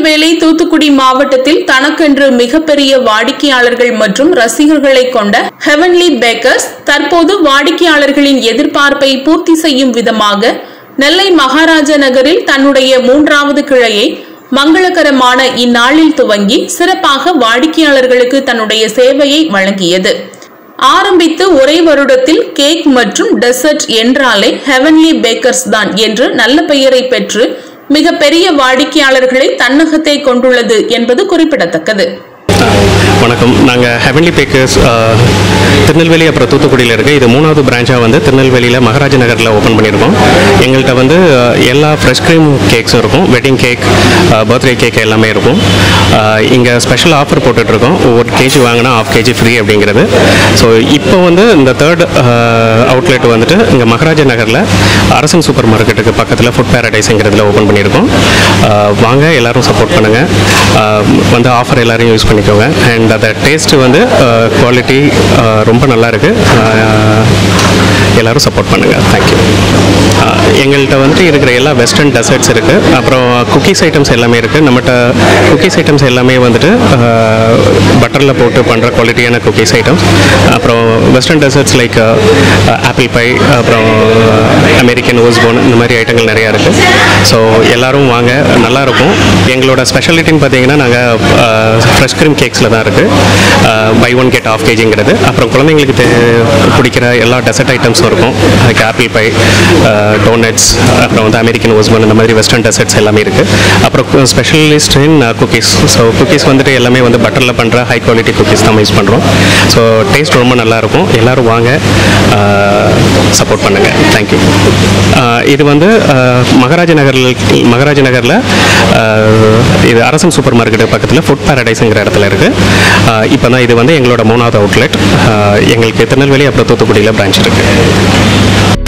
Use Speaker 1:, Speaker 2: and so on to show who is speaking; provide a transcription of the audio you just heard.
Speaker 1: திருநெல்வேலி தூத்துக்குடி மாவட்டத்தில் தனக்கென்று மிகப்பெரிய வாடிக்கையாளர்கள் மற்றும் ரசிகர்களை கொண்ட ஹெவன்லி பேக்கர்ஸ் தற்போது வாடிக்கையாளர்களின் எதிர்பார்ப்பை பூர்த்தி செய்யும் விதமாக நெல்லை மகாராஜா நகரில் தன்னுடைய மூன்றாவது கிளையை மங்களகரமான இந்நாளில் துவங்கி சிறப்பாக வாடிக்கையாளர்களுக்கு தன்னுடைய சேவையை வழங்கியது ஆரம்பித்து ஒரே வருடத்தில் கேக் மற்றும் டெசர்ட் என்றாலே ஹெவன்லி பேக்கர்ஸ் தான் என்று நல்ல பெயரை பெற்று மிக பெரிய வாடிக்கையாளர்களை தன்னகத்தை கொண்டுள்ளது என்பது குறிப்பிடத்தக்கது
Speaker 2: வணக்கம் நாங்கள் ஹெவன்லி பேக்கர்ஸ் திருநெல்வேலி அப்புறம் தூத்துக்குடியில் இருக்கு இது மூணாவது பிரான்ச்சாக வந்து திருநெல்வேலியில் மகாராஜ நகரில் ஓப்பன் பண்ணியிருக்கோம் எங்கள்கிட்ட வந்து அஹ், எல்லா ஃப்ரெஷ் க்ரீம் கேக்ஸும் இருக்கும் வெட்டிங் கேக் பர்த்டே கேக் எல்லாமே இருக்கும் இங்கே ஸ்பெஷல் ஆஃபர் போட்டுட்ருக்கோம் ஒவ்வொரு கேஜி வாங்கினா ஆஃப் கேஜி ஃப்ரீ அப்படிங்கிறது ஸோ இப்போ வந்து இந்த தேர்ட் அவுட்லெட் வந்துட்டு இங்கே மகாராஜ நகரில் அரசன் சூப்பர் மார்க்கெட்டுக்கு பக்கத்தில் ஃபுட் பேரடைஸுங்கிறதுல ஓப்பன் பண்ணியிருக்கோம் அஹ், வாங்க எல்லாரும் சப்போர்ட் பண்ணுங்கள் வந்து ஆஃபர் எல்லாரையும் யூஸ் பண்ணிக்கோங்க அண்ட் அந்த டேஸ்ட்டு வந்து குவாலிட்டி ரொம்ப நல்லா இருக்கு அஹ், எல்லாரும் சப்போர்ட் பண்ணுங்கள் தேங்க்யூ எங்கள்கிட்ட வந்துட்டு இருக்கிற எல்லா வெஸ்டர்ன் டெசர்ட்ஸ் இருக்குது அப்புறம் குக்கீஸ் ஐட்டம்ஸ் எல்லாமே இருக்குது நம்மகிட்ட குக்கீஸ் ஐட்டம்ஸ் எல்லாமே வந்துட்டு பட்டரில் போட்டு பண்ணுற குவாலிட்டியான குக்கீஸ் ஐட்டம்ஸ் அப்புறம் western desserts like apple pie அப்புறம் அமெரிக்கன் ஓஸ்போன் இந்த மாதிரி ஐட்டங்கள் நிறையா இருக்குது ஸோ எல்லாரும் வாங்க நல்லா இருக்கும் எங்களோட ஸ்பெஷாலிட்டின்னு பார்த்தீங்கன்னா நாங்கள் ஃப்ரெஷ் க்ரீம் கேக்ஸில் தான் இருக்குது பை ஒன் கெட் ஆஃப் கேஜிங்கிறது அப்புறம் குழந்தைங்களுக்கு தே- பிடிக்கிற எல்லா டெசர்ட் ஐட்டம்ஸும் இருக்கும் அதுக்கு ஆப்பிள் பை டோனட்ஸ் அப்புறம் வந்து அமெரிக்கன் ஓஸ்பன் இந்த மாதிரி வெஸ்டர்ன் டெசர்ட்ஸ் எல்லாமே இருக்குது அப்புறம் specialist in cookies so cookies வந்துட்டு எல்லாமே வந்து பட்டரில் பண்ணுற ஹை குவாலிட்டி குக்கீஸ் தான் யூஸ் பண்ணுறோம் ஸோ டேஸ்ட் ரொம்ப நல்லா இருக்கும் எல்லாரும் வாங்க சப்போர்ட் பண்ணுங்கள் தேங்க்யூ இது வந்து அஹ், மகாராஜ நகரில் மகாராஜ நகரில் இது அரசன் சூப்பர் மார்க்கெட்டு பக்கத்தில் ஃபுட் பேரடைஸுங்கிற இடத்துல இருக்குது இப்போ தான் இது வந்து எங்களோட மூணாவது அவுட்லெட் எங்களுக்கு திருநெல்வேலி அப்புறம் தூத்துக்குடியில் பிரான்ச் இருக்குது